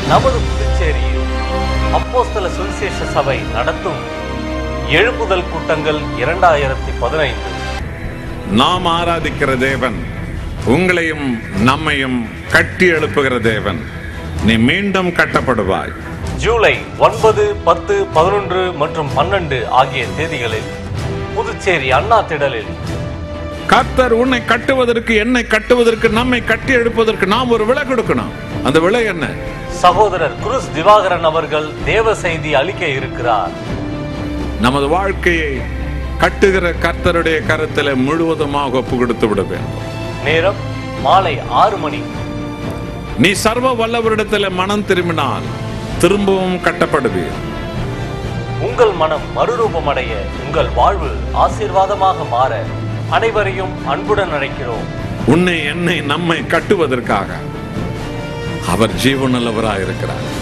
நமது புதுச்சேரியில் அப்போஸ்தல சுவிசேஷ சபை நடத்தும் எழுப்புதல் கூட்டங்கள் இரண்டாயிரத்தி பதினைந்து நாம் ஆராதிக்கிற தேவன் உங்களையும் நம்மையும் கட்டி எழுப்புகிற தேவன் நீ மீண்டும் கட்டப்படுவாய் ஜூலை ஒன்பது பத்து பதினொன்று மற்றும் பன்னெண்டு ஆகிய தேதிகளில் புதுச்சேரி அண்ணா திடலில் கர்த்தர் உன்னை கட்டுவதற்கு என்னை கட்டுவதற்கு நம்மை கட்டி எழுப்பதற்கு நாம் ஒரு விலை கொடுக்கணும் அந்த விலை என்ன சகோதரர் குருஸ் திவாகரன் அவர்கள் தேவ செய்தி அளிக்க இருக்கிறார் நமது வாழ்க்கையை கட்டுகிற கர்த்தருடைய கருத்தில் முழுவதுமாக ஒப்பு கொடுத்து விட வேண்டும் நேரம் மாலை ஆறு மணி நீ சர்வ வல்லவரிடத்தில் மனம் திரும்பினால் திரும்பவும் கட்டப்படுவீர் உங்கள் மனம் மறுரூபமடைய உங்கள் வாழ்வு ஆசீர்வாதமாக மாற அனைவரையும் அன்புடன் அழைக்கிறோம் உன்னை என்னை நம்மை கட்டுவதற்காக அவர் ஜீவனுள்ளவராயிருக்கிறார்